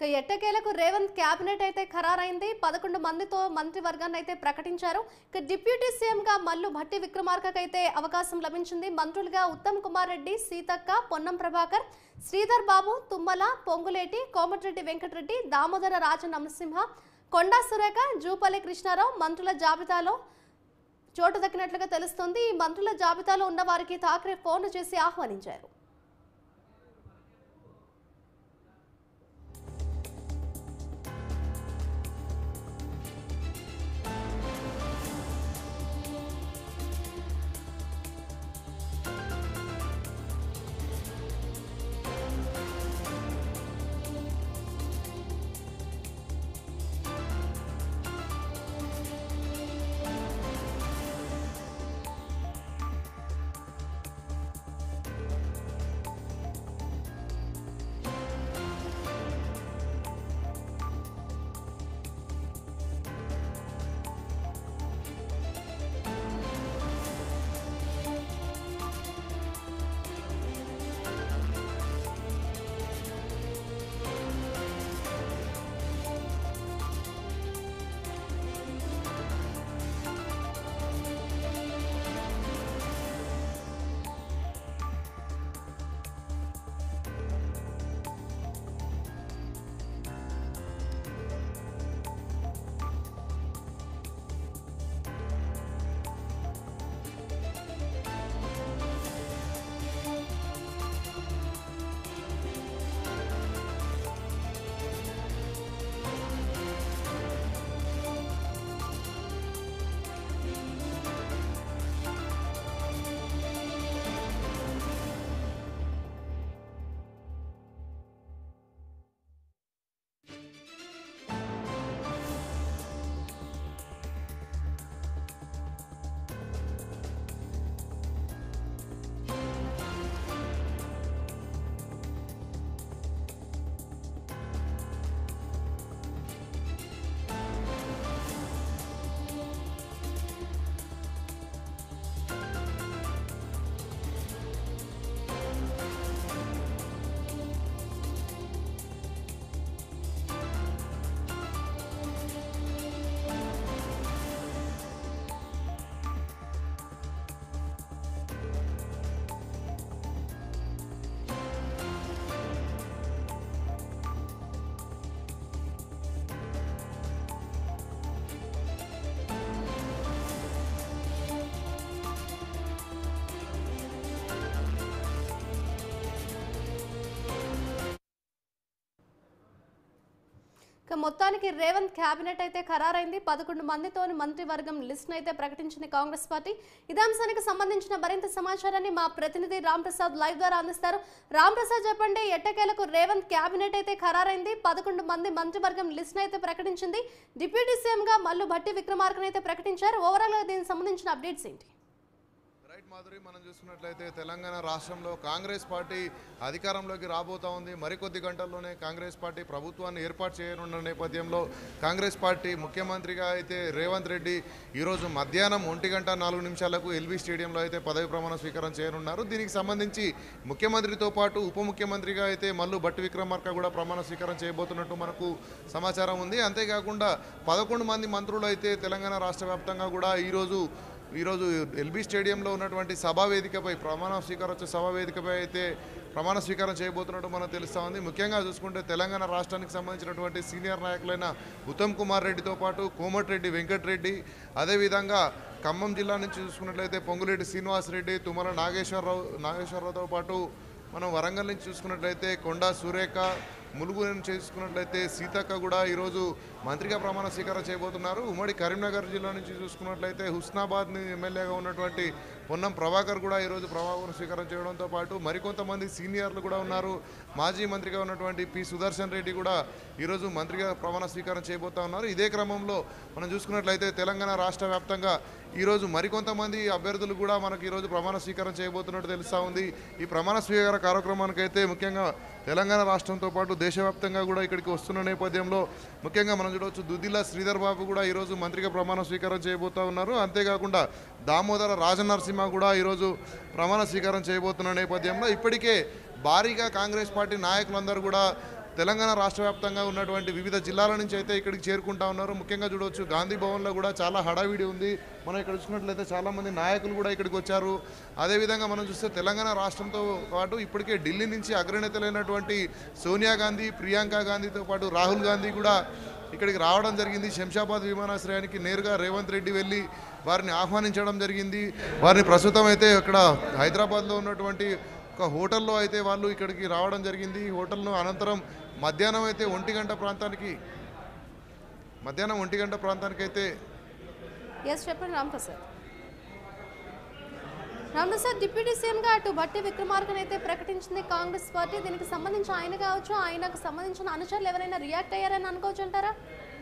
ఇక ఎట్టకేలకు రేవంత్ కేబినెట్ అయితే ఖరారైంది పదకొండు మందితో మంత్రివర్గాన్ని అయితే ప్రకటించారు ఇక డిప్యూటీ సీఎంగా మల్లు భట్టి విక్రమార్కకు అయితే అవకాశం లభించింది మంత్రులుగా ఉత్తమ్ కుమార్ రెడ్డి సీతక్క పొన్నం ప్రభాకర్ శ్రీధర్ బాబు తుమ్మల పొంగులేటి కోమటిరెడ్డి వెంకటరెడ్డి దామోదర రాజ నరసింహ కొండా సురేఖ జూపల్లి కృష్ణారావు మంత్రుల జాబితాలో చోటు దక్కినట్లుగా తెలుస్తోంది ఈ మంత్రుల జాబితాలో ఉన్న వారికి ఠాక్రే ఫోన్ చేసి ఆహ్వానించారు ఇక మొత్తానికి రేవంత్ కేబినెట్ అయితే ఖరారైంది పదకొండు మందితోని మంత్రివర్గం లిస్ట్ అయితే ప్రకటించింది కాంగ్రెస్ పార్టీ ఇదే అంశానికి సంబంధించిన మరింత సమాచారాన్ని మా ప్రతినిధి రామ్ ప్రసాద్ లైవ్ ద్వారా అందిస్తారు రామ్ ప్రసాద్ చెప్పండి ఎట్టకేలకు రేవంత్ కేబినెట్ అయితే ఖరారైంది పదకొండు మంది మంత్రివర్గం లిస్ట్ అయితే ప్రకటించింది డిప్యూటీ సీఎంగా మల్లు భట్టి విక్రమార్కను అయితే ప్రకటించారు ఓవరాల్ గా దీనికి సంబంధించిన అప్డేట్స్ ఏంటి రైట్ మాధురి మనం చూసుకున్నట్లయితే తెలంగాణ రాష్ట్రంలో కాంగ్రెస్ పార్టీ అధికారంలోకి రాబోతా ఉంది మరికొద్ది గంటల్లోనే కాంగ్రెస్ పార్టీ ప్రభుత్వాన్ని ఏర్పాటు చేయనున్న నేపథ్యంలో కాంగ్రెస్ పార్టీ ముఖ్యమంత్రిగా అయితే రేవంత్ రెడ్డి ఈరోజు మధ్యాహ్నం ఒంటి గంట నాలుగు నిమిషాలకు ఎల్బీ స్టేడియంలో అయితే పదవి ప్రమాణ స్వీకారం చేయనున్నారు దీనికి సంబంధించి ముఖ్యమంత్రితో పాటు ఉప ముఖ్యమంత్రిగా అయితే మల్లు భట్టి విక్రమార్క కూడా ప్రమాణ స్వీకారం చేయబోతున్నట్టు మనకు సమాచారం ఉంది అంతేకాకుండా పదకొండు మంది మంత్రులు అయితే తెలంగాణ రాష్ట్ర వ్యాప్తంగా కూడా ఈరోజు ఈరోజు ఎల్బీ స్టేడియంలో ఉన్నటువంటి సభా వేదికపై ప్రమాణ స్వీకారోత్సవ సభా వేదికపై అయితే ప్రమాణ స్వీకారం చేయబోతున్నట్టు మనకు తెలుస్తూ ఉంది ముఖ్యంగా చూసుకుంటే తెలంగాణ రాష్ట్రానికి సంబంధించినటువంటి సీనియర్ నాయకులైన ఉత్తమ్ కుమార్ రెడ్డితో పాటు కోమటిరెడ్డి వెంకటరెడ్డి అదేవిధంగా ఖమ్మం జిల్లా నుంచి చూసుకున్నట్లయితే పొంగులేటి శ్రీనివాసరెడ్డి తుమ్మల నాగేశ్వరరావు నాగేశ్వరరావుతో పాటు మనం వరంగల్ నుంచి చూసుకున్నట్లయితే కొండా సురేఖ ములుగు నుంచి చూసుకున్నట్లయితే సీతక్క కూడా ఈరోజు మంత్రిగా ప్రమాణ స్వీకారం చేయబోతున్నారు ఉమ్మడి కరీంనగర్ జిల్లా నుంచి చూసుకున్నట్లయితే హుస్నాబాద్ ని ఎమ్మెల్యేగా ఉన్నటువంటి పొన్నం ప్రభాకర్ కూడా ఈరోజు ప్రమాణ స్వీకారం చేయడంతో పాటు మరికొంతమంది సీనియర్లు కూడా ఉన్నారు మాజీ మంత్రిగా ఉన్నటువంటి పి సుదర్శన్ రెడ్డి కూడా ఈరోజు మంత్రిగా ప్రమాణ స్వీకారం చేయబోతా ఉన్నారు ఇదే క్రమంలో మనం చూసుకున్నట్లయితే తెలంగాణ రాష్ట్ర వ్యాప్తంగా ఈరోజు మరికొంతమంది అభ్యర్థులు కూడా మనకి ఈరోజు ప్రమాణ స్వీకారం చేయబోతున్నట్టు తెలుస్తూ ఉంది ఈ ప్రమాణ స్వీకార కార్యక్రమానికి అయితే ముఖ్యంగా తెలంగాణ రాష్ట్రంతో పాటు దేశవ్యాప్తంగా కూడా ఇక్కడికి వస్తున్న నేపథ్యంలో ముఖ్యంగా మనం చూడవచ్చు దుద్దిల్ల శ్రీధర్ బాబు కూడా ఈరోజు మంత్రిగా ప్రమాణ స్వీకారం చేయబోతా ఉన్నారు అంతేకాకుండా దామోదర రాజనరసింహ కూడా ఈరోజు ప్రమాణ స్వీకారం చేయబోతున్న నేపథ్యంలో ఇప్పటికే భారీగా కాంగ్రెస్ పార్టీ నాయకులందరూ కూడా తెలంగాణ రాష్ట్ర వ్యాప్తంగా ఉన్నటువంటి వివిధ జిల్లాల నుంచి అయితే ఇక్కడికి చేరుకుంటా ఉన్నారు ముఖ్యంగా చూడవచ్చు గాంధీ భవన్లో కూడా చాలా హడావిడి ఉంది మనం ఇక్కడ చూసినట్లయితే చాలామంది నాయకులు కూడా ఇక్కడికి వచ్చారు అదేవిధంగా మనం చూస్తే తెలంగాణ రాష్ట్రంతో పాటు ఇప్పటికే ఢిల్లీ నుంచి అగ్రనేతలైనటువంటి సోనియా గాంధీ ప్రియాంక గాంధీతో పాటు రాహుల్ గాంధీ కూడా ఇక్కడికి రావడం జరిగింది శంషాబాద్ విమానాశ్రయానికి నేరుగా రేవంత్ రెడ్డి వెళ్ళి వారిని ఆహ్వానించడం జరిగింది వారిని ప్రస్తుతం అయితే ఇక్కడ హైదరాబాద్లో ఉన్నటువంటి ఒక హోటల్లో అయితే వాళ్ళు ఇక్కడికి రావడం జరిగింది ఈ హోటల్ను అనంతరం మధ్యాహ్నం అయితే ఒంటి గంట ప్రాంతానికి మధ్యాహ్నం ఒంటి గంట ప్రాంతానికి అయితే ఎస్ చెప్పండి రామప్రసాద్ రామప్రసాద్ డిప్యూటీ సీఎంగా అటు బట్టి విక్రమార్కన్ అయితే ప్రకటించింది కాంగ్రెస్ పార్టీ దీనికి సంబంధించి ఆయన కావచ్చు ఆయనకు సంబంధించిన అనుచరులు ఎవరైనా రియాక్ట్ అయ్యారని అనుకోవచ్చు అంటారా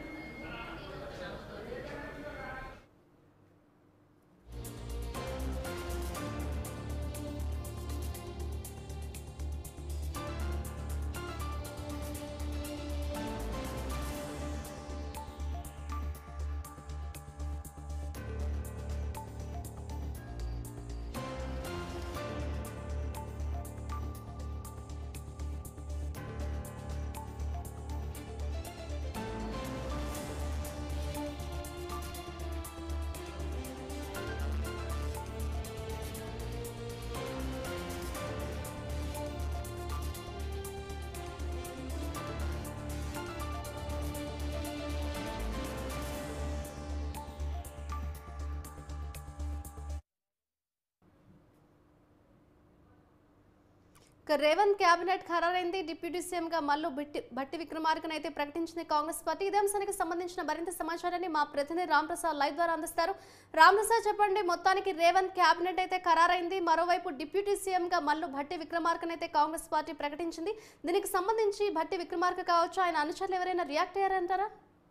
ఇక రేవంత్ కేబినెట్ ఖరారైంది డిప్యూటీ సీఎంగా మల్లు బిట్టి బట్టి విక్రమార్కన్ అయితే ప్రకటించింది కాంగ్రెస్ పార్టీ ఇదే అంశానికి సంబంధించిన మరింత సమాచారాన్ని మా ప్రతినిధి రాంప్రసాద్ లైవ్ ద్వారా అందిస్తారు రాంప్రసాద్ చెప్పండి మొత్తానికి రేవంత్ కేబినెట్ అయితే ఖరారైంది మరోవైపు డిప్యూటీ సీఎంగా మల్లు భట్టి విక్రమార్కన్ అయితే కాంగ్రెస్ పార్టీ ప్రకటించింది దీనికి సంబంధించి భట్టి విక్రమార్క కావచ్చు ఆయన అనుచరులు ఎవరైనా రియాక్ట్ అయ్యారంటారా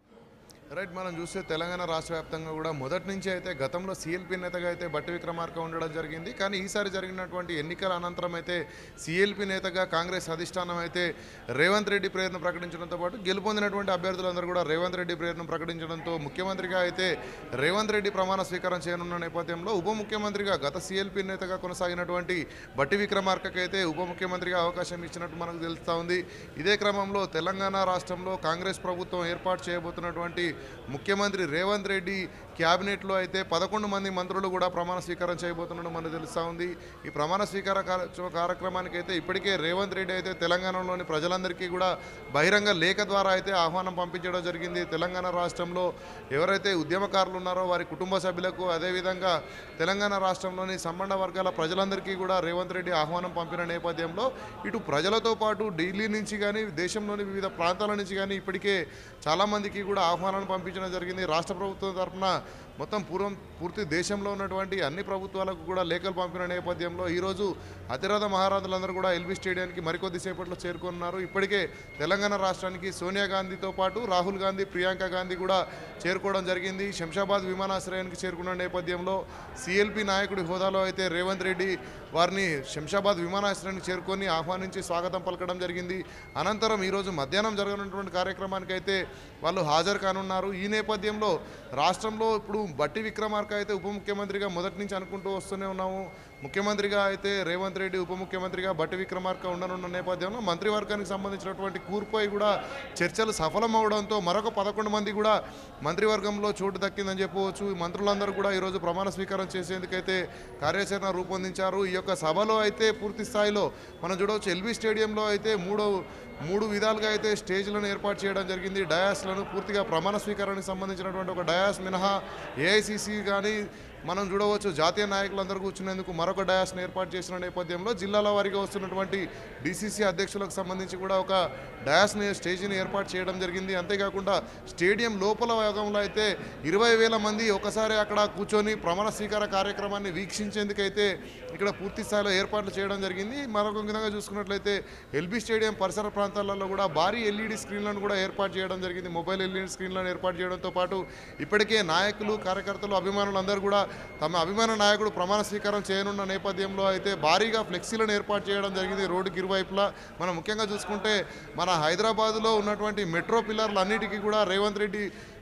రైట్ మనం చూస్తే తెలంగాణ రాష్ట్ర వ్యాప్తంగా కూడా మొదటి నుంచి అయితే గతంలో సిఎల్పి నేతగా అయితే బట్టి విక్రమార్క ఉండడం జరిగింది కానీ ఈసారి జరిగినటువంటి ఎన్నికల అనంతరం అయితే సిఎల్పి నేతగా కాంగ్రెస్ అధిష్టానం అయితే రేవంత్ రెడ్డి ప్రేరణ ప్రకటించడంతో పాటు గెలుపొందినటువంటి అభ్యర్థులందరూ కూడా రేవంత్ రెడ్డి ప్రేరణ ప్రకటించడంతో ముఖ్యమంత్రిగా అయితే రేవంత్ రెడ్డి ప్రమాణ స్వీకారం చేయనున్న నేపథ్యంలో ఉప ముఖ్యమంత్రిగా గత సిఎల్పి నేతగా కొనసాగినటువంటి బట్టి విక్రమార్కకి అయితే ఉప ముఖ్యమంత్రిగా అవకాశం ఇచ్చినట్టు మనకు తెలుస్తూ ఉంది ఇదే క్రమంలో తెలంగాణ రాష్ట్రంలో కాంగ్రెస్ ప్రభుత్వం ఏర్పాటు చేయబోతున్నటువంటి ముఖ్యమంత్రి రేవంత్ రెడ్డి క్యాబినెట్లో అయితే పదకొండు మంది మంత్రులు కూడా ప్రమాణ స్వీకారం చేయబోతున్నట్టు మనకు తెలుస్తూ ఉంది ఈ ప్రమాణ స్వీకార కార్య- కార్యక్రమానికి అయితే ఇప్పటికే రేవంత్ రెడ్డి అయితే తెలంగాణలోని ప్రజలందరికీ కూడా బహిరంగ లేఖ ద్వారా అయితే ఆహ్వానం పంపించడం జరిగింది తెలంగాణ రాష్ట్రంలో ఎవరైతే ఉద్యమకారులు ఉన్నారో వారి కుటుంబ సభ్యులకు అదేవిధంగా తెలంగాణ రాష్ట్రంలోని సంబంధ వర్గాల ప్రజలందరికీ కూడా రేవంత్ రెడ్డి ఆహ్వానం పంపిన నేపథ్యంలో ఇటు ప్రజలతో పాటు ఢిల్లీ నుంచి కానీ దేశంలోని వివిధ ప్రాంతాల నుంచి కానీ ఇప్పటికే చాలామందికి కూడా ఆహ్వానాన్ని పంపించడం జరిగింది రాష్ట్ర ప్రభుత్వం తరఫున మొత్తం పూర్వం పూర్తి దేశంలో ఉన్నటువంటి అన్ని ప్రభుత్వాలకు కూడా లేఖలు పంపిన నేపథ్యంలో ఈరోజు అతిరథ మహారాజులందరూ కూడా ఎల్బీ స్టేడియానికి మరికొద్ది సేపట్లో చేరుకున్నారు ఇప్పటికే తెలంగాణ రాష్ట్రానికి సోనియా గాంధీతో పాటు రాహుల్ గాంధీ ప్రియాంక గాంధీ కూడా చేరుకోవడం జరిగింది శంషాబాద్ విమానాశ్రయానికి చేరుకున్న నేపథ్యంలో సిఎల్పి నాయకుడి హోదాలో అయితే రేవంత్ రెడ్డి వారిని శంషాబాద్ విమానాశ్రయానికి చేరుకొని ఆహ్వానించి స్వాగతం పలకడం జరిగింది అనంతరం ఈరోజు మధ్యాహ్నం జరగనున్నటువంటి కార్యక్రమానికి అయితే వాళ్ళు హాజరు కానున్నారు ఈ నేపథ్యంలో రాష్ట్రంలో ఇప్పుడు బట్టి విక్రమార్క అయితే ఉప ముఖ్యమంత్రిగా మొదటి నుంచి అనుకుంటూ వస్తూనే ఉన్నాము ముఖ్యమంత్రిగా అయితే రేవంత్ రెడ్డి ఉప ముఖ్యమంత్రిగా బట్టి విక్రమార్క ఉండనున్న నేపథ్యంలో మంత్రివర్గానికి సంబంధించినటువంటి కూర్పై కూడా చర్చలు సఫలమవడంతో మరొక పదకొండు మంది కూడా మంత్రివర్గంలో చోటు దక్కిందని చెప్పవచ్చు ఈ మంత్రులందరూ కూడా ఈరోజు ప్రమాణ స్వీకారం చేసేందుకైతే కార్యాచరణ రూపొందించారు ఈ యొక్క సభలో అయితే పూర్తి స్థాయిలో మనం చూడవచ్చు ఎల్బీ స్టేడియంలో అయితే మూడో మూడు విధాలుగా అయితే స్టేజ్లను ఏర్పాటు చేయడం జరిగింది డయాస్లను పూర్తిగా ప్రమాణ స్వీకారానికి సంబంధించినటువంటి ఒక డయాస్ మినహా ఏఐసిసి కానీ మనం చూడవచ్చు జాతీయ నాయకులందరూ కూర్చునేందుకు మరొక డయాస్ను ఏర్పాటు చేసిన నేపథ్యంలో జిల్లాల వారీగా వస్తున్నటువంటి డీసీసీ అధ్యక్షులకు సంబంధించి కూడా ఒక డయాస్ని స్టేజీని ఏర్పాటు చేయడం జరిగింది అంతేకాకుండా స్టేడియం లోపల భాగంలో అయితే ఇరవై వేల మంది ఒకసారి అక్కడ కూర్చొని ప్రమాణ స్వీకార కార్యక్రమాన్ని వీక్షించేందుకైతే ఇక్కడ పూర్తి స్థాయిలో ఏర్పాట్లు చేయడం జరిగింది మరొక విధంగా చూసుకున్నట్లయితే ఎల్బీ స్టేడియం పరిసర ప్రాంతాలలో కూడా భారీ ఎల్ఈడి స్క్రీన్లను కూడా ఏర్పాటు చేయడం జరిగింది మొబైల్ ఎల్ఈడి స్క్రీన్లను ఏర్పాటు చేయడంతో పాటు ఇప్పటికే నాయకులు కార్యకర్తలు అభిమానులు అందరూ కూడా తమ అభిమాన నాయకుడు ప్రమాణ స్వీకారం చేయనున్న నేపథ్యంలో అయితే భారీగా ఫ్లెక్సీలను ఏర్పాటు చేయడం జరిగింది రోడ్డుకి ఇరువైపులా మనం ముఖ్యంగా చూసుకుంటే మన హైదరాబాద్లో ఉన్నటువంటి మెట్రో పిల్లర్లు అన్నిటికీ కూడా రేవంత్ రెడ్డి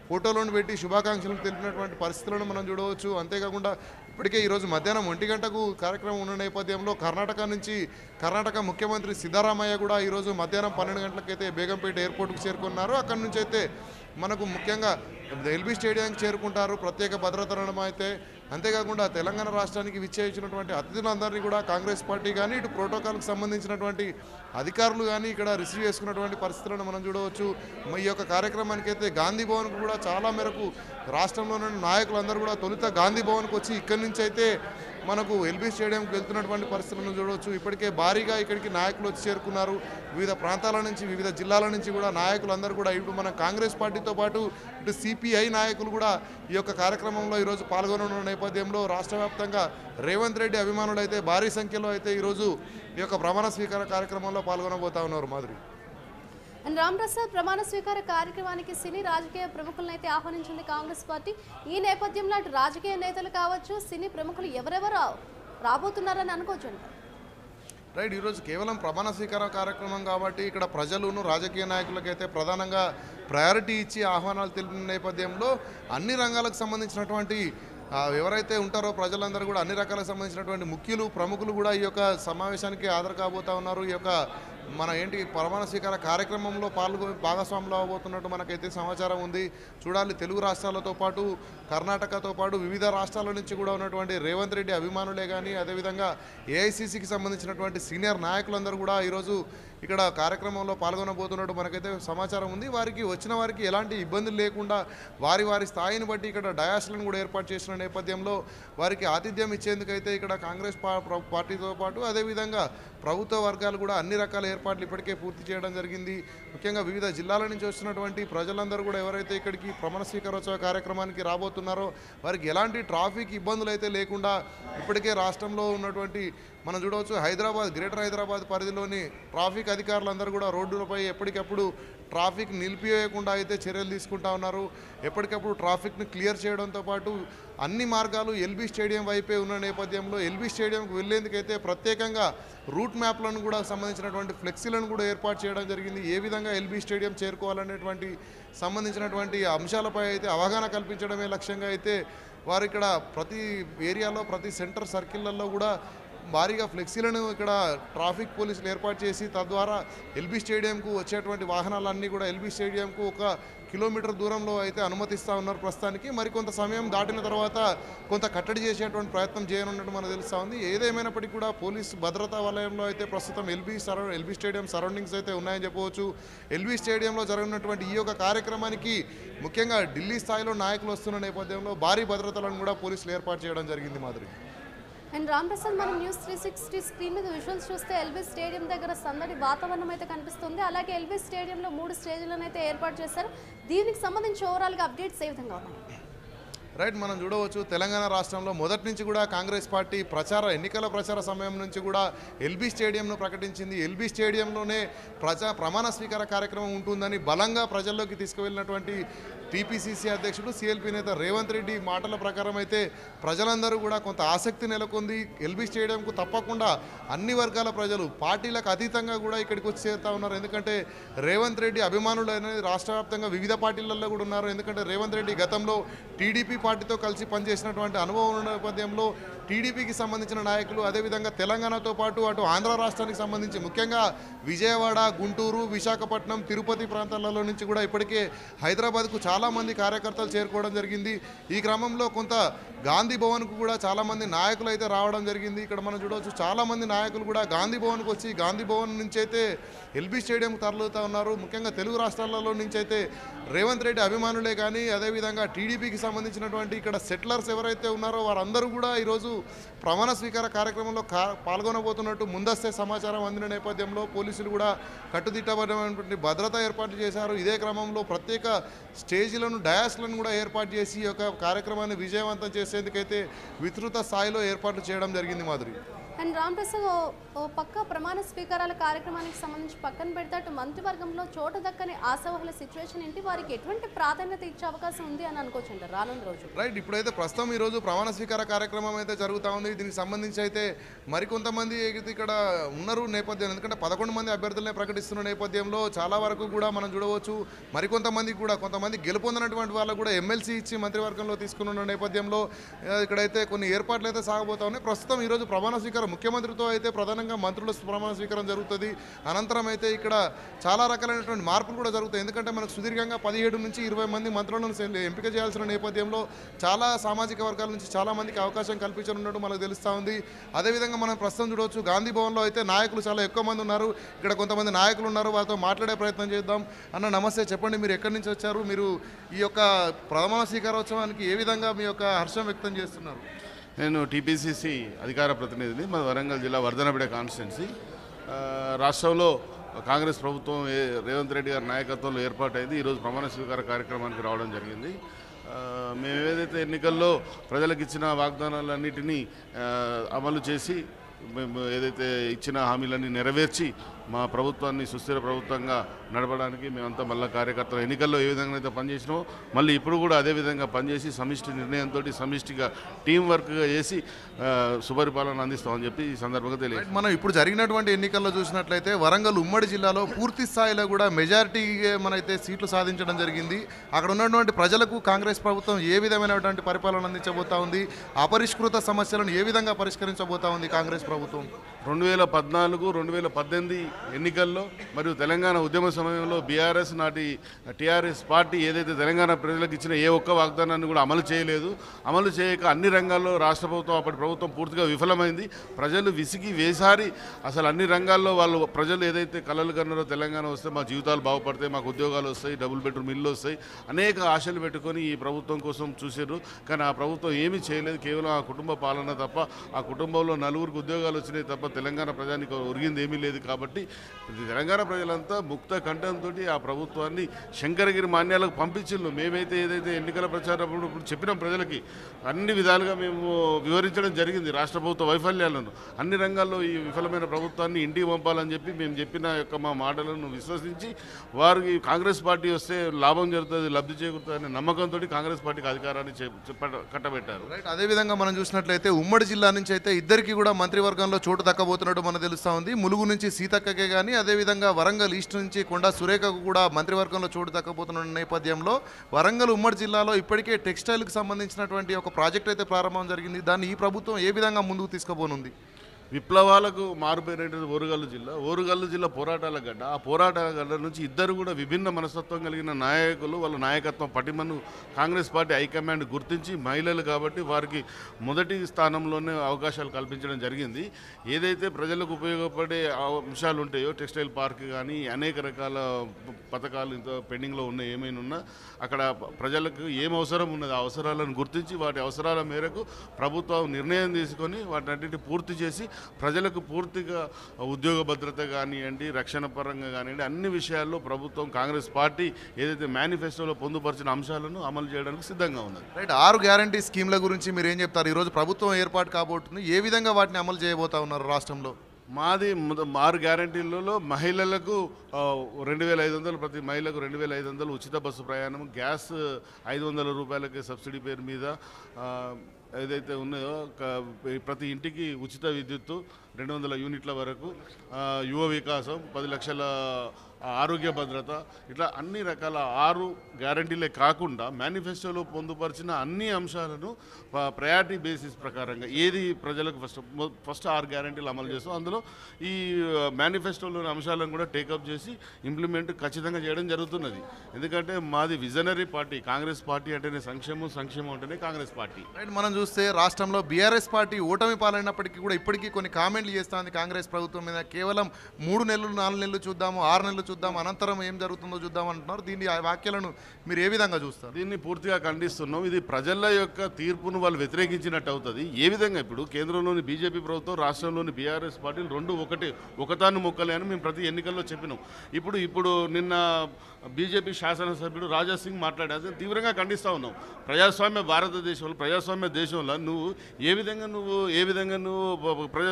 ఫోటోలను పెట్టి శుభాకాంక్షలు తెలిపినటువంటి పరిస్థితులను మనం చూడవచ్చు అంతేకాకుండా ఇప్పటికే ఈరోజు మధ్యాహ్నం ఒంటి గంటకు కార్యక్రమం ఉన్న నేపథ్యంలో కర్ణాటక నుంచి కర్ణాటక ముఖ్యమంత్రి సిద్ధరామయ్య కూడా ఈరోజు మధ్యాహ్నం పన్నెండు గంటలకైతే బేగంపేట ఎయిర్పోర్ట్కు చేరుకున్నారు అక్కడి నుంచి అయితే మనకు ముఖ్యంగా ఎల్బీ స్టేడియంకి చేరుకుంటారు ప్రత్యేక భద్రతలను అయితే అంతేకాకుండా తెలంగాణ రాష్ట్రానికి విచ్చేయించినటువంటి అతిథులందరినీ కూడా కాంగ్రెస్ పార్టీ కానీ ఇటు ప్రోటోకాల్కి సంబంధించినటువంటి అధికారులు కానీ ఇక్కడ రిసీవ్ చేసుకున్నటువంటి పరిస్థితులను మనం చూడవచ్చు మ- ఈ యొక్క కార్యక్రమానికి అయితే గాంధీ భవన్కు కూడా చాలా మేరకు రాష్ట్రంలోని నాయకులందరూ కూడా తొలుత గాంధీ భవన్కి వచ్చి ఇక్కడి నుంచి అయితే మనకు ఎల్బీ స్టేడియంకి వెళ్తున్నటువంటి పరిస్థితులను చూడవచ్చు ఇప్పటికే భారీగా ఇక్కడికి నాయకులు వచ్చి చేరుకున్నారు వివిధ ప్రాంతాల నుంచి వివిధ జిల్లాల నుంచి కూడా నాయకులందరూ కూడా ఇప్పుడు మన కాంగ్రెస్ పార్టీతో పాటు ఇటు సిపిఐ నాయకులు కూడా ఈ యొక్క కార్యక్రమంలో ఈరోజు పాల్గొననున్న నేపథ్యంలో రాష్ట్ర వ్యాప్తంగా రేవంత్ రెడ్డి అభిమానులు అయితే భారీ సంఖ్యలో అయితే ఈరోజు ఈ యొక్క ప్రమాణ స్వీకార కార్యక్రమంలో పాల్గొనబోతా ఉన్నారు మాధురి అండ్ రామ్ ప్రసాద్ ప్రమాణ స్వీకార కార్యక్రమానికి సినీ రాజకీయ ప్రముఖులను అయితే ఆహ్వానించింది కాంగ్రెస్ పార్టీ ఈ నేపథ్యంలో అటు రాజకీయ నేతలు కావచ్చు సినీ ప్రముఖులు ఎవరెవరు రాబోతున్నారని అనుకోవచ్చు అంటారు రైట్ ఈరోజు కేవలం ప్రమాణ స్వీకార కార్యక్రమం కాబట్టి ఇక్కడ ప్రజలును రాజకీయ నాయకులకైతే ప్రధానంగా ప్రయారిటీ ఇచ్చి ఆహ్వానాలు తెలిపిన నేపథ్యంలో అన్ని రంగాలకు సంబంధించినటువంటి ఆ, ఎవరైతే ఉంటారో ప్రజలందరూ కూడా అన్ని రకాలకు సంబంధించినటువంటి ముఖ్యులు ప్రముఖులు కూడా ఈ యొక్క సమావేశానికి హాజరు కాబోతా ఉన్నారు ఈ యొక్క మన ఏంటి ప్రమాణ స్వీకార కార్యక్రమంలో పాల్గొ భాగస్వాములు అవ్వబోతున్నట్టు మనకైతే సమాచారం ఉంది చూడాలి తెలుగు రాష్ట్రాలతో పాటు కర్ణాటకతో పాటు వివిధ రాష్ట్రాల నుంచి కూడా ఉన్నటువంటి రేవంత్ రెడ్డి అభిమానులే కానీ అదేవిధంగా ఏఐసిసికి సంబంధించినటువంటి సీనియర్ నాయకులందరూ కూడా ఈరోజు ఇక్కడ కార్యక్రమంలో పాల్గొనబోతున్నట్టు మనకైతే సమాచారం ఉంది వారికి వచ్చిన వారికి ఎలాంటి ఇబ్బందులు లేకుండా వారి వారి స్థాయిని బట్టి ఇక్కడ డయాస్లను కూడా ఏర్పాటు చేసిన నేపథ్యంలో వారికి ఆతిథ్యం ఇచ్చేందుకైతే ఇక్కడ కాంగ్రెస్ పా- ప్ర- పార్టీతో పాటు అదేవిధంగా ప్రభుత్వ వర్గాలు కూడా అన్ని రకాల ఏర్పాట్లు ఇప్పటికే పూర్తి చేయడం జరిగింది ముఖ్యంగా వివిధ జిల్లాల నుంచి వస్తున్నటువంటి ప్రజలందరూ కూడా ఎవరైతే ఇక్కడికి ప్రమాణ స్వీకారోత్సవ కార్యక్రమానికి రాబోతున్నారో వారికి ఎలాంటి ట్రాఫిక్ ఇబ్బందులు అయితే లేకుండా ఇప్పటికే రాష్ట్రంలో ఉన్నటువంటి మనం చూడవచ్చు హైదరాబాద్ గ్రేటర్ హైదరాబాద్ పరిధిలోని ట్రాఫిక్ అధికారులందరూ కూడా రోడ్డులపై ఎప్పటికప్పుడు ట్రాఫిక్ నిలిపివేయకుండా అయితే చర్యలు తీసుకుంటా ఉన్నారు ఎప్పటికప్పుడు ట్రాఫిక్ని క్లియర్ చేయడంతో పాటు అన్ని మార్గాలు ఎల్బీ స్టేడియం వైపే ఉన్న నేపథ్యంలో ఎల్బీ స్టేడియంకి వెళ్లేందుకైతే ప్రత్యేకంగా రూట్ మ్యాప్లను కూడా సంబంధించినటువంటి ఫ్లెక్సీలను కూడా ఏర్పాటు చేయడం జరిగింది ఏ విధంగా ఎల్బీ స్టేడియం చేరుకోవాలనేటువంటి సంబంధించినటువంటి అంశాలపై అయితే అవగాహన కల్పించడమే లక్ష్యంగా అయితే వారు ఇక్కడ ప్రతి ఏరియాలో ప్రతి సెంటర్ సర్కిళ్లలో కూడా భారీగా ఫ్లెక్సీలను ఇక్కడ ట్రాఫిక్ పోలీసులు ఏర్పాటు చేసి తద్వారా ఎల్బీ స్టేడియంకు వచ్చేటువంటి వాహనాలన్నీ కూడా ఎల్బీ స్టేడియంకు ఒక కిలోమీటర్ దూరంలో అయితే అనుమతిస్తూ ఉన్నారు ప్రస్తుతానికి మరికొంత సమయం దాటిన తర్వాత కొంత కట్టడి చేసేటువంటి ప్రయత్నం చేయనున్నట్టు మనకు తెలుస్తూ ఉంది ఏదేమైనప్పటికీ కూడా పోలీస్ భద్రతా వలయంలో అయితే ప్రస్తుతం ఎల్బీ సరౌ ఎల్బీ స్టేడియం సరౌండింగ్స్ అయితే ఉన్నాయని చెప్పవచ్చు ఎల్బీ స్టేడియంలో జరగనున్నటువంటి ఈ యొక్క కార్యక్రమానికి ముఖ్యంగా ఢిల్లీ స్థాయిలో నాయకులు వస్తున్న నేపథ్యంలో భారీ భద్రతలను కూడా పోలీసులు ఏర్పాటు చేయడం జరిగింది మాధురి అండ్ రామ్ ప్రసాద్ మనం న్యూస్ త్రీ సిక్స్టీ స్క్రీన్ మీద విజువల్స్ చూస్తే ఎల్బీ స్టేడియం దగ్గర సందడి వాతావరణం అయితే కనిపిస్తుంది అలాగే ఎల్బీ స్టేడియంలో మూడు స్టేజ్లను అయితే ఏర్పాటు చేశారు దీనికి సంబంధించి ఓవరాల్గా అప్డేట్స్ ఏ విధంగా ఉన్నాయి రైట్ మనం చూడవచ్చు తెలంగాణ రాష్ట్రంలో మొదటి నుంచి కూడా కాంగ్రెస్ పార్టీ ప్రచార ఎన్నికల ప్రచార సమయం నుంచి కూడా ఎల్బీ స్టేడియంను ప్రకటించింది ఎల్బీ స్టేడియంలోనే ప్రజా ప్రమాణ స్వీకార కార్యక్రమం ఉంటుందని బలంగా ప్రజల్లోకి తీసుకువెళ్ళినటువంటి టీపీసీసీ అధ్యక్షుడు సిఎల్పీ నేత రేవంత్ రెడ్డి మాటల ప్రకారం అయితే ప్రజలందరూ కూడా కొంత ఆసక్తి నెలకొంది ఎల్బీ స్టేడియంకు తప్పకుండా అన్ని వర్గాల ప్రజలు పార్టీలకు అతీతంగా కూడా ఇక్కడికి వచ్చి చేరుతా ఉన్నారు ఎందుకంటే రేవంత్ రెడ్డి అభిమానులు అనేది రాష్ట్ర వ్యాప్తంగా వివిధ పార్టీలలో కూడా ఉన్నారు ఎందుకంటే రేవంత్ రెడ్డి గతంలో టీడీపీ పార్టీతో కలిసి పనిచేసినటువంటి అనుభవం ఉన్న నేపథ్యంలో టీడీపీకి సంబంధించిన నాయకులు అదేవిధంగా తెలంగాణతో పాటు అటు ఆంధ్ర రాష్ట్రానికి సంబంధించి ముఖ్యంగా విజయవాడ గుంటూరు విశాఖపట్నం తిరుపతి ప్రాంతాలలో నుంచి కూడా ఇప్పటికే హైదరాబాద్కు చాలామంది కార్యకర్తలు చేరుకోవడం జరిగింది ఈ క్రమంలో కొంత గాంధీ భవన్కు కూడా చాలామంది నాయకులు అయితే రావడం జరిగింది ఇక్కడ మనం చూడవచ్చు చాలామంది నాయకులు కూడా గాంధీ భవన్కు వచ్చి గాంధీ భవన్ నుంచి అయితే ఎల్బీ స్టేడియంకు తరలుతూ ఉన్నారు ముఖ్యంగా తెలుగు రాష్ట్రాలలో నుంచి అయితే రేవంత్ రెడ్డి అభిమానులే కానీ అదేవిధంగా టీడీపీకి సంబంధించినటువంటి ఇక్కడ సెటిలర్స్ ఎవరైతే ఉన్నారో వారందరూ కూడా ఈరోజు ప్రమాణ స్వీకార కార్యక్రమంలో కా పాల్గొనబోతున్నట్టు ముందస్తే సమాచారం అందిన నేపథ్యంలో పోలీసులు కూడా కట్టుదిట్టబడినటువంటి భద్రత ఏర్పాట్లు చేశారు ఇదే క్రమంలో ప్రత్యేక స్టేజీలను డయాస్లను కూడా ఏర్పాటు చేసి ఈ యొక్క కార్యక్రమాన్ని విజయవంతం చేసేందుకైతే విస్తృత స్థాయిలో ఏర్పాట్లు చేయడం జరిగింది మాధురి అండ్ రామ్ ప్రసాద్ ఓ- ఓ పక్క ప్రమాణ స్వీకారాల కార్యక్రమానికి సంబంధించి పక్కన పెడితే అటు మంత్రివర్గంలో చోటు దక్కని ఆశావహుల సిచ్యువేషన్ ఏంటి వారికి ఎటువంటి ప్రాధాన్యత ఇచ్చే అవకాశం ఉంది అని అనుకోవచ్చు అంటారు రానున్న రోజు రైట్ ఇప్పుడైతే ప్రస్తుతం ఈరోజు ప్రమాణ స్వీకార కార్యక్రమం అయితే జరుగుతూ ఉంది దీనికి సంబంధించి అయితే మరికొంతమంది అయితే ఇక్కడ ఉన్నారు నేపథ్యం ఎందుకంటే పదకొండు మంది అభ్యర్థులనే ప్రకటిస్తున్న నేపథ్యంలో చాలా వరకు కూడా మనం చూడవచ్చు మరికొంతమంది కూడా కొంతమంది గెలుపొందినటువంటి వాళ్ళకు కూడా ఎమ్మెల్సీ ఇచ్చి మంత్రివర్గంలో తీసుకున్న నేపథ్యంలో ఆ, ఇక్కడైతే కొన్ని ఏర్పాట్లు అయితే సాగబోతా ఉన్నాయి ప్రస్తుతం ఈరోజు ప్రమాణ స్వీకారం ముఖ్యమంత్రితో అయితే ప్రధానంగా మంత్రుల ప్రమాణ స్వీకారం జరుగుతుంది అనంతరం అయితే ఇక్కడ చాలా రకాలైనటువంటి మార్పులు కూడా జరుగుతాయి ఎందుకంటే మనకు సుదీర్ఘంగా పదిహేడు నుంచి ఇరవై మంది మంత్రులను సెల్- ఎంపిక చేయాల్సిన నేపథ్యంలో చాలా సామాజిక వర్గాల నుంచి చాలా మందికి అవకాశం కల్పించనున్నట్టు మనకు తెలుస్తూ ఉంది అదేవిధంగా మనం ప్రస్తుతం చూడవచ్చు గాంధీ భవన్లో అయితే నాయకులు చాలా ఎక్కువ మంది ఉన్నారు ఇక్కడ కొంతమంది నాయకులు ఉన్నారు వాళ్ళతో మాట్లాడే ప్రయత్నం చేద్దాం అన్న నమస్తే చెప్పండి మీరు ఎక్కడి నుంచి వచ్చారు మీరు ఈ యొక్క ప్రమాణ స్వీకారోత్సవానికి ఏ విధంగా మీ యొక్క హర్షం వ్యక్తం చేస్తున్నారు నేను టీపీసీసీ అధికార ప్రతినిధిని మన వరంగల్ జిల్లా వర్ధనపేట కాన్స్టిట్యున్సీ ఆ, రాష్ట్రంలో కాంగ్రెస్ ప్రభుత్వం ఏ- రేవంత్ రెడ్డి గారి నాయకత్వంలో ఏర్పాటైంది ఈరోజు ప్రమాణ స్వీకార కార్యక్రమానికి రావడం జరిగింది ఆ, మేము ఏదైతే ఎన్నికల్లో ప్రజలకు ఇచ్చిన వాగ్దానాలన్నిటినీ ఆ, అమలు చేసి మేము ఏదైతే ఇచ్చిన హామీలన్నీ నెరవేర్చి మా ప్రభుత్వాన్ని సుస్థిర ప్రభుత్వంగా నడపడానికి మేమంతా మళ్ళీ కార్యకర్తలు ఎన్నికల్లో ఏ విధంగా అయితే పనిచేసినామో మళ్ళీ ఇప్పుడు కూడా అదే విధంగా పనిచేసి సమిష్టి నిర్ణయంతో సమిష్టిగా టీం వర్క్గా చేసి ఆ, సుపరిపాలన అందిస్తామని చెప్పి ఈ సందర్భంగా తెలియదు రైట్, మనం ఇప్పుడు జరిగినటువంటి ఎన్నికల్లో చూసినట్లయితే వరంగల్ ఉమ్మడి జిల్లాలో పూర్తి స్థాయిలో కూడా మెజారిటీ మనైతే సీట్లు సాధించడం జరిగింది అక్కడ ఉన్నటువంటి ప్రజలకు కాంగ్రెస్ ప్రభుత్వం ఏ విధమైనటువంటి పరిపాలన అందించబోతా ఉంది అపరిష్కృత సమస్యలను ఏ విధంగా పరిష్కరించబోతా ఉంది కాంగ్రెస్ ప్రభుత్వం రెండు వేల పద్నాలుగు రెండు వేల పద్దెనిమిది ఎన్నికల్లో మరియు తెలంగాణ ఉద్యమ సమయంలో బీఆర్ఎస్ నాటి టీఆర్ఎస్ పార్టీ ఏదైతే తెలంగాణ ప్రజలకు ఇచ్చిన ఏ ఒక్క వాగ్దానాన్ని కూడా అమలు చేయలేదు అమలు చేయక అన్ని రంగాల్లో రాష్ట్ర ప్రభుత్వం అప్పటి ప్రభుత్వం పూర్తిగా విఫలమైంది ప్రజలు విసిగి వేసారి అసలు అన్ని రంగాల్లో వాళ్ళు ప్రజలు ఏదైతే కలలు కన్నారో తెలంగాణ వస్తే మా జీవితాలు బాగుపడతాయి మాకు ఉద్యోగాలు వస్తాయి డబుల్ బెడ్రూమ్ ఇల్లు వస్తాయి అనేక ఆశలు పెట్టుకొని ఈ ప్రభుత్వం కోసం చూసారు కానీ ఆ ప్రభుత్వం ఏమీ చేయలేదు కేవలం ఆ కుటుంబ పాలన తప్ప ఆ కుటుంబంలో నలుగురికి ఉద్యోగాలు వచ్చినాయి తప్ప తెలంగాణ ప్రజానికి ఒరిగింది ఏమీ లేదు కాబట్టి ఇది తెలంగాణ ప్రజలంతా ముక్త కంఠంతో ఆ ప్రభుత్వాన్ని శంకరగిరి మాన్యాలకు పంపించిండ్రు మేమైతే ఏదైతే ఎన్నికల ప్రచారం ఇప్పుడు చెప్పినాం ప్రజలకి అన్ని విధాలుగా మేము వివరించడం జరిగింది రాష్ట్ర ప్రభుత్వ వైఫల్యాలను అన్ని రంగాల్లో ఈ విఫలమైన ప్రభుత్వాన్ని ఇంటికి పంపాలని చెప్పి మేము చెప్పిన యొక్క మా మాటలను విశ్వసించి వారికి కాంగ్రెస్ పార్టీ వస్తే లాభం జరుగుతుంది లబ్ధి చేకూరుతుంది అనే నమ్మకంతో కాంగ్రెస్ పార్టీకి అధికారాన్ని చే- చెప్ప- కట్టబెట్టారు రైట్ అదేవిధంగా మనం చూసినట్లయితే ఉమ్మడి జిల్లా నుంచి అయితే ఇద్దరికి కూడా మంత్రివర్గంలో చోటు దక్కబోతున్నట్టు మనకు తెలుస్తూ ఉంది ములుగు నుంచి సీతక్కకే కానీ అదేవిధంగా వరంగల్ ఈస్ట్ నుంచి కొండా సురేఖకు కూడా మంత్రివర్గంలో చోటు దక్కబోతున్న నేపథ్యంలో వరంగల్ ఉమ్మడి జిల్లాలో ఇప్పటికే టెక్స్టైల్కి సంబంధించినటువంటి ఒక ప్రాజెక్ట్ అయితే ప్రారంభం జరిగింది దాన్ని ఈ ప్రభుత్వం ఏ విధంగా ముందుకు తీసుకుపోనుంది విప్లవాలకు మారుపోయినటువంటి ఓరుగల్లు జిల్లా ఓరుగల్లు జిల్లా పోరాటాల గడ్డ ఆ పోరాటాల గడ్డ నుంచి ఇద్దరు కూడా విభిన్న మనస్తత్వం కలిగిన నాయకులు వాళ్ళ నాయకత్వం పటిమను కాంగ్రెస్ పార్టీ హైకమాండ్ గుర్తించి మహిళలు కాబట్టి వారికి మొదటి స్థానంలోనే అవకాశాలు కల్పించడం జరిగింది ఏదైతే ప్రజలకు ఉపయోగపడే అంశాలు ఉంటాయో టెక్స్టైల్ పార్క్ కానీ అనేక రకాల పథకాలు ఇంత పెండింగ్లో ఉన్నాయి ఏమైనా ఉన్నా అక్కడ ప్రజలకు ఏం అవసరం ఉన్నది ఆ అవసరాలను గుర్తించి వాటి అవసరాల మేరకు ప్రభుత్వం నిర్ణయం తీసుకొని వాటిని పూర్తి చేసి ప్రజలకు పూర్తిగా ఉద్యోగ భద్రత కానివ్వండి రక్షణ పరంగా కానివ్వండి అన్ని విషయాల్లో ప్రభుత్వం కాంగ్రెస్ పార్టీ ఏదైతే మేనిఫెస్టోలో పొందుపరిచిన అంశాలను అమలు చేయడానికి సిద్ధంగా ఉన్నది రైట్ ఆరు గ్యారంటీ స్కీమ్ల గురించి మీరు ఏం చెప్తారు ఈరోజు ప్రభుత్వం ఏర్పాటు కాబోతుంది ఏ విధంగా వాటిని అమలు చేయబోతా ఉన్నారు రాష్ట్రంలో మాది మొద- ఆరు గ్యారంటీలలో మహిళలకు ఆ, రెండు వేల ఐదు వందలు ప్రతి మహిళకు రెండు వేల ఐదు వందలు ఉచిత బస్సు ప్రయాణం గ్యాస్ ఐదు వందల రూపాయలకి సబ్సిడీ పేరు మీద ఆ, ఏదైతే ఉన్నాయో క- ప్రతి ఇంటికి ఉచిత విద్యుత్తు రెండు వందల యూనిట్ల వరకు ఆ, యువ వికాసం పది లక్షల ఆరోగ్య భద్రత ఇట్లా అన్ని రకాల ఆరు గ్యారంటీలే కాకుండా మేనిఫెస్టోలో పొందుపరిచిన అన్ని అంశాలను ప్రయారిటీ బేసిస్ ప్రకారంగా ఏది ప్రజలకు ఫస్ట్ మొ- ఫస్ట్ ఆరు గ్యారంటీలు అమలు చేస్తాం అందులో ఈ మేనిఫెస్టోలోని అంశాలను కూడా టేకప్ చేసి ఇంప్లిమెంట్ ఖచ్చితంగా చేయడం జరుగుతున్నది ఎందుకంటే మాది విజనరీ పార్టీ కాంగ్రెస్ పార్టీ అంటేనే సంక్షేమం సంక్షేమం అంటేనే కాంగ్రెస్ పార్టీ రైట్ మనం చూస్తే రాష్ట్రంలో బీఆర్ఎస్ పార్టీ ఓటమి పాలైనప్పటికీ కూడా ఇప్పటికీ కొన్ని కామెంట్లు చేస్తుంది కాంగ్రెస్ ప్రభుత్వం మీద కేవలం మూడు నెలలు నాలుగు నెలలు చూద్దాము ఆరు నెలలు చూద్దాం అనంతరం ఏం జరుగుతుందో చూద్దాం అంటున్నారు దీన్ని ఆ వ్యాఖ్యలను మీరు ఏ విధంగా చూస్తారు దీన్ని పూర్తిగా ఖండిస్తున్నాం ఇది ప్రజల యొక్క తీర్పును వాళ్ళు వ్యతిరేకించినట్టు అవుతుంది ఏ విధంగా ఇప్పుడు కేంద్రంలోని బీజేపీ ప్రభుత్వం రాష్ట్రంలోని బీఆర్ఎస్ పార్టీలు రెండు ఒకటి ఒకతాను మొక్కలే అని మేము ప్రతి ఎన్నికల్లో చెప్పినాం ఇప్పుడు ఇప్పుడు నిన్న బీజేపీ శాసనసభ్యుడు రాజా సింగ్ మాట్లాడారు తీవ్రంగా ఖండిస్తూ ఉన్నాం ప్రజాస్వామ్య భారతదేశంలో ప్రజాస్వామ్య దేశంలో నువ్వు ఏ విధంగా నువ్వు ఏ విధంగా నువ్వు ప్రజాస్వామ్య ప్రభుత్వం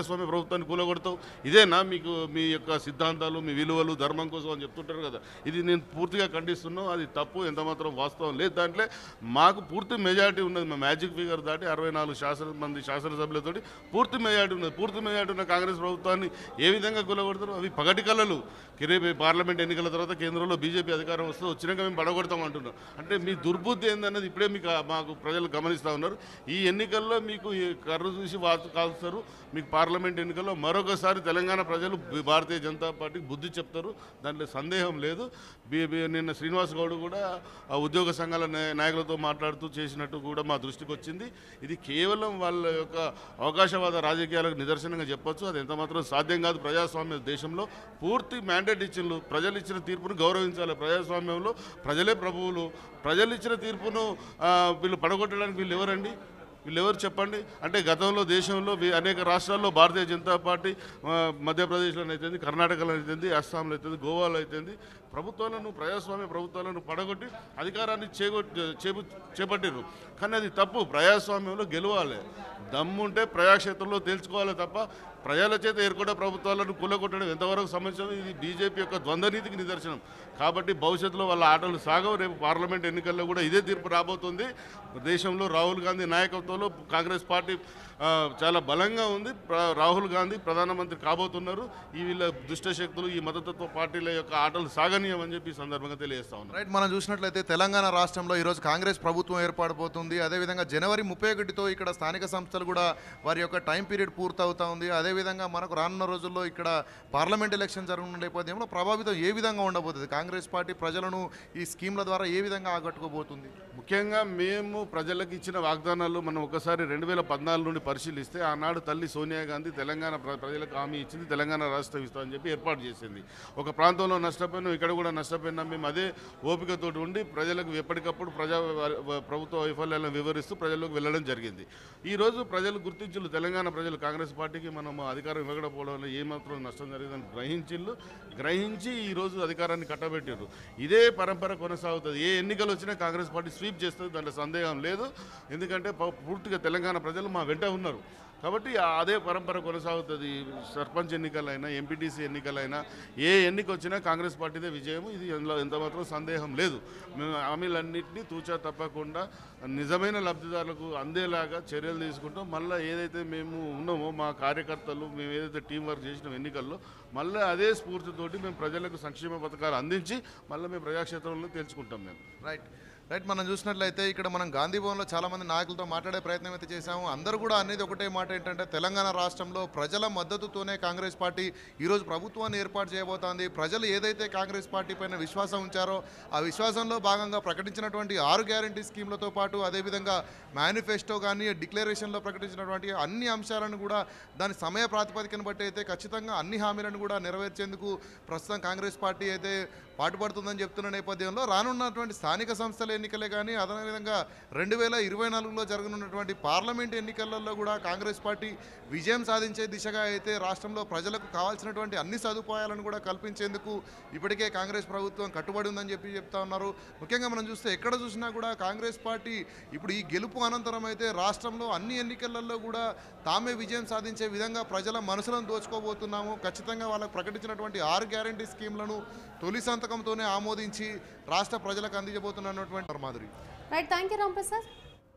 ప్రభుత్వాన్ని కూలగొడతావు ఇదేనా మీకు మీ యొక్క సిద్ధాంతాలు మీ విలువలు ధర్మం కోసం అని చెప్తుంటారు కదా ఇది నేను పూర్తిగా ఖండిస్తున్నాను అది తప్పు ఎంత మాత్రం వాస్తవం లేదు దాంట్లో మాకు పూర్తి మెజారిటీ ఉన్నది మా మ్యాజిక్ ఫిగర్ దాటి అరవై నాలుగు శాసన మంది శాసనసభ్యులతోటి పూర్తి మెజారిటీ ఉన్నది పూర్తి మెజారిటీ ఉన్న కాంగ్రెస్ ప్రభుత్వాన్ని ఏ విధంగా కూలగొడతారు అవి పగటి కళలు రేపు పార్లమెంట్ ఎన్నికల తర్వాత కేంద్రంలో బీజేపీ అధికారం వస్తే వచ్చినాక మేము పడగొడతాం అంటున్నాం అంటే మీ దుర్బుద్ధి ఏందన్నది ఇప్పుడే మీకు ఆ- మాకు ప్రజలు గమనిస్తూ ఉన్నారు ఈ ఎన్నికల్లో మీకు ఈ కర్రు చూసి వాసు కాల్స్తారు మీకు పార్లమెంట్ ఎన్నికల్లో మరొకసారి తెలంగాణ ప్రజలు బి- భారతీయ జనతా పార్టీకి బుద్ధి చెప్తారు దాంట్లో సందేహం లేదు బి- బి- నిన్న శ్రీనివాస్ గౌడ్ కూడా ఆ ఉద్యోగ సంఘాల నాయ- నాయకులతో మాట్లాడుతూ చేసినట్టు కూడా మా దృష్టికి వచ్చింది ఇది కేవలం వాళ్ళ యొక్క అవకాశవాద రాజకీయాలకు నిదర్శనంగా చెప్పొచ్చు అది ఎంత మాత్రం సాధ్యం కాదు ప్రజాస్వామ్య దేశంలో పూర్తి మ్యాండేట్ ఇచ్చిండ్రు ప్రజలు ఇచ్చిన తీర్పును గౌరవించాలి ప్రజాస్వామ్యంలో ప్రజలే ప్రభువులు ప్రజలు ఇచ్చిన తీర్పును ఆ, వీళ్ళు పడగొట్టడానికి వీళ్ళు ఎవరండి వీళ్ళు ఎవరు చెప్పండి అంటే గతంలో దేశంలో వి- అనేక రాష్ట్రాల్లో భారతీయ జనతా పార్టీ ఆ, మధ్యప్రదేశ్లో అయితేంది కర్ణాటకలో అయితేంది అస్సాంలో అయితేంది గోవాలో అయితేంది ప్రభుత్వాలను ప్రజాస్వామ్య ప్రభుత్వాలను పడగొట్టి అధికారాన్ని చేగొట్టి చేపు చేపట్టిర్రు కానీ అది తప్పు ప్రజాస్వామ్యంలో గెలవాలి దమ్ముంటే ప్రజాక్షేత్రంలో తేల్చుకోవాలి తప్ప ప్రజల చేత ఏర్కొన్న ప్రభుత్వాలను కూలగొట్టడం ఎంతవరకు సమస్య ఇది బీజేపీ యొక్క ద్వంద్వనీతికి నిదర్శనం కాబట్టి భవిష్యత్తులో వాళ్ళ ఆటలు సాగవు రేపు పార్లమెంట్ ఎన్నికల్లో కూడా ఇదే తీర్పు రాబోతుంది దేశంలో రాహుల్ గాంధీ నాయకత్వంలో కాంగ్రెస్ పార్టీ ఆ, చాలా బలంగా ఉంది ప్ర- రాహుల్ గాంధీ ప్రధానమంత్రి కాబోతున్నారు ఈ వీళ్ళ దుష్ట శక్తులు ఈ మతతత్వ పార్టీల యొక్క ఆటలు సాగనీయమని చెప్పి ఈ సందర్భంగా తెలియజేస్తా ఉన్నారు రైట్ మనం చూసినట్లయితే తెలంగాణ రాష్ట్రంలో ఈరోజు కాంగ్రెస్ ప్రభుత్వం ఏర్పడబోతుంది అదేవిధంగా జనవరి ముప్పై ఒకటితో ఇక్కడ స్థానిక సంస్థలు కూడా వారి యొక్క టైం పీరియడ్ పూర్తవుతా ఉంది అదేవిధంగా మనకు రానున్న రోజుల్లో ఇక్కడ పార్లమెంట్ ఎలక్షన్ జరగనున్న నేపథ్యంలో ప్రభావితం ఏ విధంగా ఉండబోతుంది కాంగ్రెస్ పార్టీ ప్రజలను ఈ స్కీమ్ల ద్వారా ఏ విధంగా ఆకట్టుకోబోతుంది ముఖ్యంగా మేము ప్రజలకు ఇచ్చిన వాగ్దానాలు మనం ఒకసారి రెండు వేల పద్నాలుగు నుండి పరిశీలిస్తే ఆనాడు తల్లి సోనియా గాంధీ తెలంగాణ ప్ర- ప్రజలకు హామీ ఇచ్చింది తెలంగాణ రాష్ట్రం ఇస్తామని చెప్పి ఏర్పాటు చేసింది ఒక ప్రాంతంలో నష్టపోయినాం ఇక్కడ కూడా నష్టపోయినాం మేము అదే ఓపికతో ఉండి ప్రజలకు ఎప్పటికప్పుడు ప్రజా వ- ప్రభుత్వ వైఫల్యాలను వివరిస్తూ ప్రజల్లోకి వెళ్ళడం జరిగింది ఈ రోజు ప్రజలు గుర్తించిల్లు తెలంగాణ ప్రజలు కాంగ్రెస్ పార్టీకి మనం అధికారం ఇవ్వకపోవడం వల్ల ఏమాత్రం నష్టం జరిగిందని గ్రహించిల్లు గ్రహించి ఈ రోజు అధికారాన్ని కట్టబెట్టారు ఇదే పరంపర కొనసాగుతుంది ఏ ఎన్నికలు వచ్చినా కాంగ్రెస్ పార్టీ స్వీప్ చేస్తుంది దాంట్లో సందేహం లేదు ఎందుకంటే ప- పూర్తిగా తెలంగాణ ప్రజలు మా వెంట ఉన్నారు కాబట్టి ఆ- అదే పరంపర కొనసాగుతుంది సర్పంచ్ ఎన్నికలైనా ఎంపీటీసీ ఎన్నికలైనా ఏ ఎన్నిక వచ్చినా కాంగ్రెస్ పార్టీదే విజయం ఇది అందులో ఎంత మాత్రం సందేహం లేదు మేము హామీలన్నింటినీ తూచా తప్పకుండా నిజమైన లబ్ధిదారులకు అందేలాగా చర్యలు తీసుకుంటాం మళ్ళీ ఏదైతే మేము ఉన్నామో మా కార్యకర్తలు మేము ఏదైతే టీం వర్క్ చేసిన ఎన్నికల్లో మళ్ళీ అదే స్ఫూర్తితోటి మేము ప్రజలకు సంక్షేమ పథకాలు అందించి మళ్ళీ మేము ప్రజాక్షేత్రంలో తేల్చుకుంటాం మేము రైట్ రైట్ మనం చూసినట్లయితే ఇక్కడ మనం గాంధీ భవన్లో చాలా మంది నాయకులతో మాట్లాడే ప్రయత్నం అయితే చేశాము అందరూ కూడా అనేది ఒకటే మాట ఏంటంటే తెలంగాణ రాష్ట్రంలో ప్రజల మద్దతుతోనే కాంగ్రెస్ పార్టీ ఈరోజు ప్రభుత్వాన్ని ఏర్పాటు చేయబోతోంది ప్రజలు ఏదైతే కాంగ్రెస్ పార్టీ పైన విశ్వాసం ఉంచారో ఆ విశ్వాసంలో భాగంగా ప్రకటించినటువంటి ఆరు గ్యారంటీ స్కీమ్లతో పాటు అదేవిధంగా మేనిఫెస్టో కానీ డిక్లరేషన్లో ప్రకటించినటువంటి అన్ని అంశాలను కూడా దాని సమయ ప్రాతిపదికను బట్టి అయితే ఖచ్చితంగా అన్ని హామీలను కూడా నెరవేర్చేందుకు ప్రస్తుతం కాంగ్రెస్ పార్టీ అయితే పాటుపడుతుందని చెప్తున్న నేపథ్యంలో రానున్నటువంటి స్థానిక సంస్థల ఎన్నికలే కానీ అదేవిధంగా రెండు వేల ఇరవై నాలుగులో జరగనున్నటువంటి పార్లమెంట్ ఎన్నికలలో కూడా కాంగ్రెస్ పార్టీ విజయం సాధించే దిశగా అయితే రాష్ట్రంలో ప్రజలకు కావాల్సినటువంటి అన్ని సదుపాయాలను కూడా కల్పించేందుకు ఇప్పటికే కాంగ్రెస్ ప్రభుత్వం కట్టుబడి ఉందని చెప్పి చెప్తా ఉన్నారు ముఖ్యంగా మనం చూస్తే ఎక్కడ చూసినా కూడా కాంగ్రెస్ పార్టీ ఇప్పుడు ఈ గెలుపు అనంతరం అయితే రాష్ట్రంలో అన్ని ఎన్నికలలో కూడా తామే విజయం సాధించే విధంగా ప్రజల మనసులను దోచుకోబోతున్నాము ఖచ్చితంగా వాళ్ళకు ప్రకటించినటువంటి ఆరు గ్యారంటీ స్కీమ్లను తొలి సంతకంతోనే ఆమోదించి రాష్ట్ర ప్రజలకు అందించబోతున్నటువంటి మాదిరి right thank you Ramprasad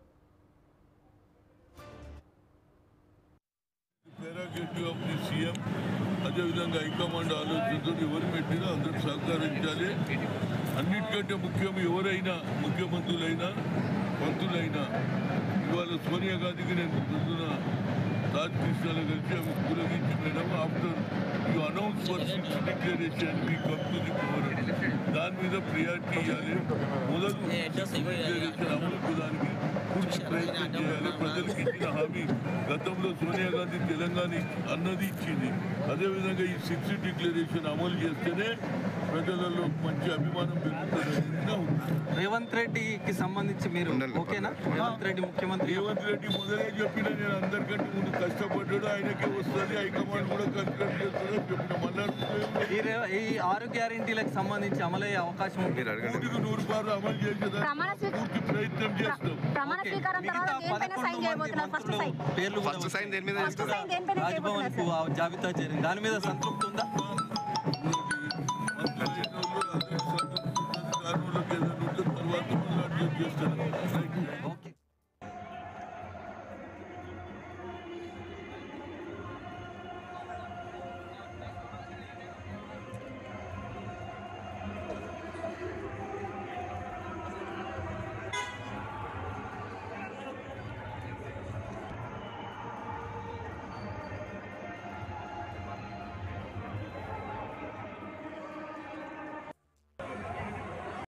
prerogative of the CM అదేవిధంగా హైకమాండ్ ఆలోచనతో ఎవరు పెట్టినా అందరూ సహకరించాలి అన్నిటికంటే ముఖ్యం ఎవరైనా ముఖ్యమంత్రులైనా మంత్రులైనా ఇవాళ సోనియా గాంధీకి నేను పొద్దున తాజ్ కృష్ణలో కలిసి ఆమె కూలగించి madam after you announce for six declaration మీ కమ్ టు ది పవర్ దాని మీద ప్రియారిటీ ఇవ్వాలి మొదలు డిక్లరేషన్ అమలుకు దానికి పూర్తి ప్రయత్నం చేయాలి ప్రజలకు ఇచ్చిన హామీ గతంలో సోనియా గాంధీ తెలంగాణ అన్నది ఇచ్చింది అదేవిధంగా ఈ సిక్స్ డిక్లరేషన్ అమలు చేస్తేనే ప్రజలలో మంచి అభిమానం పెరుగుతుందని నా ఉద్దేశం. రేవంత్ రెడ్డికి సంబంధించి మీరు ఓకేనా రేవంత్ రెడ్డి ముఖ్యమంత్రి రేవంత్ రెడ్డి మొదలే చెప్పిన నేను అందరికంటే ముందు కష్టపడ్డాడు ఆయనకే వస్తుంది హైకమాండ్ కూడా కన్సిడర్ చేస్తుందని చెప్పిన మళ్ళా ఈ రే- ఈ ఆరు గ్యారెంటీలకు సంబంధించి అమలయ్యే అవకాశం ఉంది నూటికి నూరు పాలు అమలు చేసేదానికి పూర్తి ప్రయత్నం ప్రయత్నం చేస్తాం ప్రమాణ ఓకే. స్వీకారం మిగతా తర్వాత దేనిపైన పదకొండు సైన్ మంది చేయబోతున్నారు ఫస్ట్ మంత్రులు సైన్ పేర్లు కూడా ఫస్ట్ సైన్ దేని మీద ఫస్ట్ సైన్ దేనిపైన రాజ్భవన్ చేయబోతున్నారు కు ఆ జాబితా చేరింది దాని మీద సంతృప్తి ఉందా